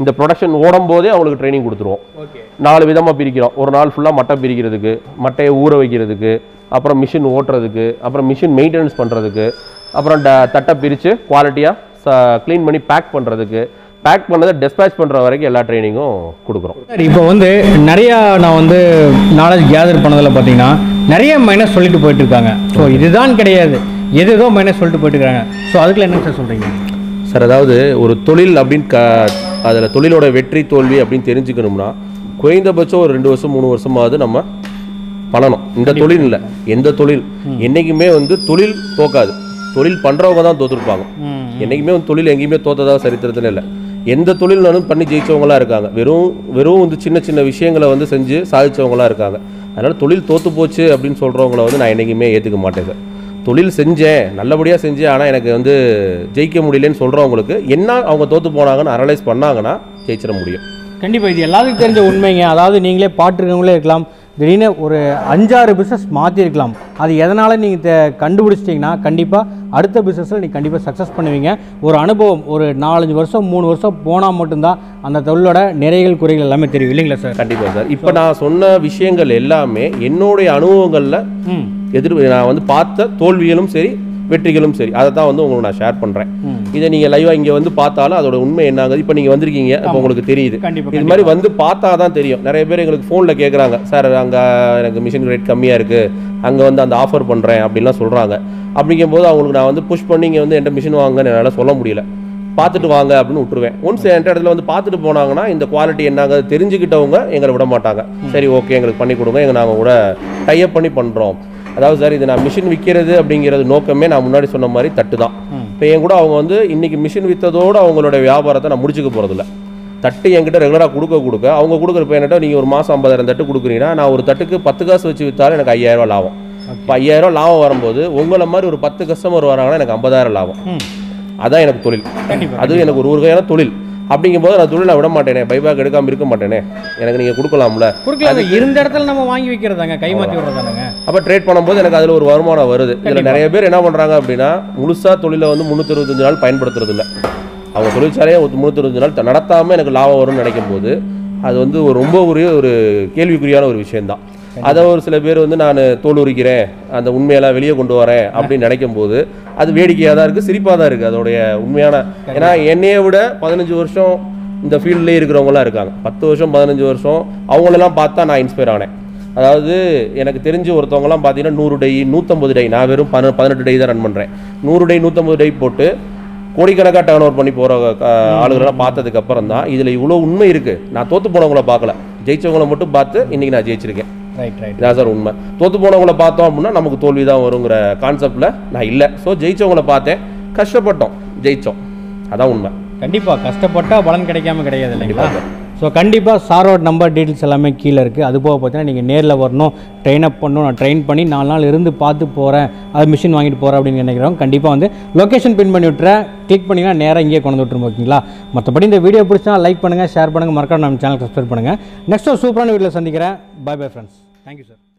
இந்த ப்ரொடக்ஷன் ஓடும் போதே அவங்களுக்கு ட்ரைனிங் கொடுத்துருவோம் ஓகே நாலு விதமாக பிரிக்கிறோம் ஒரு நாள் ஃபுல்லாக மட்டை பிரிக்கிறதுக்கு மட்டையை ஊற வைக்கிறதுக்கு அப்புறம் மிஷின் ஓட்டுறதுக்கு அப்புறம் மிஷின் மெயின்டெனன்ஸ் பண்ணுறதுக்கு அப்புறம் ட தட்டை பிரித்து குவாலிட்டியாக க்ளீன் பண்ணி பேக் பண்ணுறதுக்கு பேக் பண்ணதை டிஸ்பேச் பண்ணுற வரைக்கும் எல்லா ட்ரைனிங்கும் கொடுக்குறோம் சார் இப்போ வந்து நிறையா நான் வந்து நாலேஜ் கேதர் பண்ணதில் பார்த்தீங்கன்னா நிறைய மைனஸ் சொல்லிட்டு போயிட்டு இருக்காங்க ஸோ இதுதான் கிடையாது எது ஏதோ மைனஸ் சொல்லிட்டு போயிட்டு இருக்காங்க ஸோ அதுக்குள்ள என்ன சார் சொல்கிறீங்க சார் அதாவது ஒரு தொழில் அப்படின்னு க அதில் தொழிலோட வெற்றி தோல்வி அப்படின்னு தெரிஞ்சுக்கணும்னா குறைந்தபட்சம் ஒரு ரெண்டு வருஷம் மூணு வருஷமாவது நம்ம பண்ணணும் இந்த தொழில் இல்லை எந்த தொழில் என்றைக்குமே வந்து தொழில் தோக்காது தொழில் பண்ணுறவங்க தான் தோத்துருப்பாங்க என்றைக்குமே வந்து தொழில் எங்கேயுமே தோத்ததாக சரித்திரத்தில் இல்லை எந்த தொழில்னாலும் பண்ணி ஜெயிச்சவங்களா இருக்காங்க வெறும் வெறும் வந்து சின்ன சின்ன விஷயங்களை வந்து செஞ்சு சாதிச்சவங்களா இருக்காங்க அதனால் தொழில் தோத்து போச்சு அப்படின்னு சொல்கிறவங்கள வந்து நான் என்றைக்குமே ஏற்றுக்க மாட்டேன் சார் தொழில் செஞ்சேன் நல்லபடியாக செஞ்சேன் ஆனால் எனக்கு வந்து ஜெயிக்க முடியலன்னு சொல்கிறவங்களுக்கு என்ன அவங்க தோத்து போனாங்கன்னு அனலைஸ் பண்ணாங்கன்னா ஜெயிச்சிட முடியும் கண்டிப்பாக இது எல்லாத்துக்கும் தெரிஞ்ச உண்மைங்க அதாவது நீங்களே பாட்டுருக்கவங்களே இருக்கலாம் திடீர்னு ஒரு அஞ்சாறு பிஸ்னஸ் மாற்றிருக்கலாம் அது எதனால் நீங்கள் கண்டுபிடிச்சிட்டிங்கன்னா கண்டிப்பாக அடுத்த பிஸ்னஸில் நீங்கள் கண்டிப்பாக சக்ஸஸ் பண்ணுவீங்க ஒரு அனுபவம் ஒரு நாலஞ்சு வருஷம் மூணு வருஷம் போனால் மட்டும்தான் அந்த தொழிலோட நிறைகள் குறைகள் எல்லாமே தெரியும் இல்லைங்களா சார் கண்டிப்பாக சார் இப்போ நான் சொன்ன விஷயங்கள் எல்லாமே என்னுடைய அனுபவங்களில் ம் எதிர் நான் வந்து பார்த்த தோல்விகளும் சரி வெற்றிகளும் சரி அதை தான் வந்து உங்களுக்கு நான் ஷேர் பண்ணுறேன் ம். இதை நீங்கள் லைவாக இங்கே வந்து பார்த்தாலும் அதோட உண்மை என்னாகுது இப்போ நீங்கள் வந்திருக்கீங்க இப்போ உங்களுக்கு தெரியுது கண்டிப்பாக இது மாதிரி வந்து பார்த்தா தான் தெரியும் நிறைய பேர் எங்களுக்கு ஃபோனில் கேட்குறாங்க சார் அங்கே எனக்கு மிஷின் ரேட் கம்மியாக இருக்குது அங்கே வந்து அந்த ஆஃபர் பண்ணுறேன் அப்படின்லாம் சொல்கிறாங்க அப்படிங்கும்போது அவங்களுக்கு நான் வந்து புஷ் பண்ணி இங்கே வந்து என்கிட்ட மிஷின் வாங்கன்னு என்னால் சொல்ல முடியல பார்த்துட்டு வாங்க அப்படின்னு விட்டுருவேன் ஒன்ஸ் என்கிட்ட இடத்துல வந்து பார்த்துட்டு போனாங்கன்னா இந்த குவாலிட்டி என்னங்க தெரிஞ்சுக்கிட்டவங்க எங்களை விட மாட்டாங்க சரி ஓகே எங்களுக்கு பண்ணி கொடுங்க எங்க நாங்கள் கூட டைப் பண்ணி பண்ணுறோம் அதாவது சார் இது நான் மிஷின் விற்கிறது அப்படிங்கிறது நோக்கமே நான் முன்னாடி சொன்ன மாதிரி தட்டு தான் ம். இப்போ என் கூட அவங்க வந்து இன்னைக்கு மிஷின் விற்றதோடு அவங்களோட வியாபாரத்தை நான் முடிச்சுக்க போகிறதில்ல தட்டு என்கிட்ட ரெகுலராக கொடுக்க கொடுக்க அவங்க கொடுக்குற இப்போ என்கிட்ட நீங்கள் ஒரு மாதம் ஐம்பதாயிரம் தட்டு கொடுக்குறீங்கன்னா நான் ஒரு தட்டுக்கு பத்து காசு வச்சு விற்றாலும் எனக்கு ஐயாயிரம் ரூபாய் லாபம் இப்போ ஐயாயிரம் லாபம் வரும்போது உங்களை மாதிரி ஒரு பத்து கஸ்டமர் வராங்கன்னா எனக்கு ஐம்பதாயிரம் லாபம் ம் அதான் எனக்கு தொழில் கண்டிப்பாக அது எனக்கு ஒரு வகையான தொழில் அப்படிங்கும்போது நான் தொழில் நான் விட மாட்டேனே பைபேக் எடுக்காமல் இருக்க மாட்டேனே எனக்கு நீங்கள் கொடுக்கலாம்ல கொடுக்கல இருந்த இடத்துல நம்ம வாங்கி வைக்கிறதாங்க கை மாற்றி விடுறதாங்க அப்போ ட்ரேட் பண்ணும்போது எனக்கு அதில் ஒரு வருமானம் வருது இதில் நிறைய பேர் என்ன பண்ணுறாங்க அப்படின்னா முழுசாக தொழிலை வந்து முந்நூற்றி நாள் பயன்படுத்துறது இல்ல அவங்க தொழிற்சாலையை முந்நூற்றி நாள் த- நடத்தாம எனக்கு லாபம் வரும்னு நினைக்கும் போது அது வந்து ஒரு ரொம்ப ஒரு ஒரு கேள்விக்குறியான ஒரு விஷயம்தான் அதை ஒரு சில பேர் வந்து நான் தோல் உரிக்கிறேன் அந்த உண்மையெல்லாம் வெளியே கொண்டு வரேன் அப்படின்னு நினைக்கும் போது அது வேடிக்கையாக தான் இருக்குது சிரிப்பாக தான் இருக்குது அதோடைய உண்மையான ஏன்னா என்னைய விட பதினஞ்சு வருஷம் இந்த ஃபீல்ட்லேயே இருக்கிறவங்களாம் இருக்காங்க பத்து வருஷம் பதினஞ்சு வருஷம் அவங்களெல்லாம் பார்த்தா நான் இன்ஸ்பயர் ஆனேன் அதாவது எனக்கு தெரிஞ்சு ஒருத்தவங்கலாம் பார்த்தீங்கன்னா நூறு டை நூற்றம்பது டை நான் வெறும் பன பதினெட்டு டை தான் ரன் பண்ணுறேன் நூறு டை நூற்றம்பது டை போட்டு கோடிக்கணக்காக டர்ன் ஓவர் பண்ணி போகிற ஆளுகளெல்லாம் பார்த்ததுக்கு அப்புறம் தான் இதில் இவ்வளோ உண்மை இருக்குது நான் தோற்று போனவங்கள பார்க்கல ஜெயிச்சவங்கள மட்டும் பார்த்து இன்றைக்கி நான் ஜெயிச்சிருக்கேன் ரைட் ரைட் இதான் சார் உண்மை தோற்று போனவங்கள பார்த்தோம் அப்படின்னா நமக்கு தோல்வி தான் வருங்கிற கான்செப்டில் நான் இல்லை ஸோ ஜெயிச்சவங்கள பார்த்தேன் கஷ்டப்பட்டோம் ஜெயிச்சோம் அதான் உண்மை கண்டிப்பாக கஷ்டப்பட்டால் பலன் கிடைக்காம கிடையாது இல்லைங்களா கண்டிப்பா. ஸோ கண்டிப்பாக சாரோட நம்பர் டீட்டெயில்ஸ் எல்லாமே கீழே இருக்குது அது போக பார்த்தீங்கன்னா நீங்கள் நேரில் வரணும் ட்ரெயின் அப் பண்ணணும் நான் ட்ரெயின் பண்ணி நாலு நாள் இருந்து பார்த்து போகிறேன் அது மிஷின் வாங்கிட்டு போகிறேன் அப்படின்னு நினைக்கிறவங்க கண்டிப்பாக வந்து லொக்கேஷன் பின் பண்ணி விட்டுறேன் கிளிக் பண்ணிங்கன்னா நேராக இங்கேயே கொண்டு விட்டுரும் ஓகேங்களா மற்றபடி இந்த வீடியோ பிடிச்சா லைக் பண்ணுங்கள் ஷேர் பண்ணுங்கள் மறக்காம நம்ம சேனல் சப்ஸ்கிரைப் பண்ணுங்கள் நெக்ஸ்ட் ஒரு சூப்பரான வீடியோவில் சந்திக்கிறேன் bye bye friends thank you sir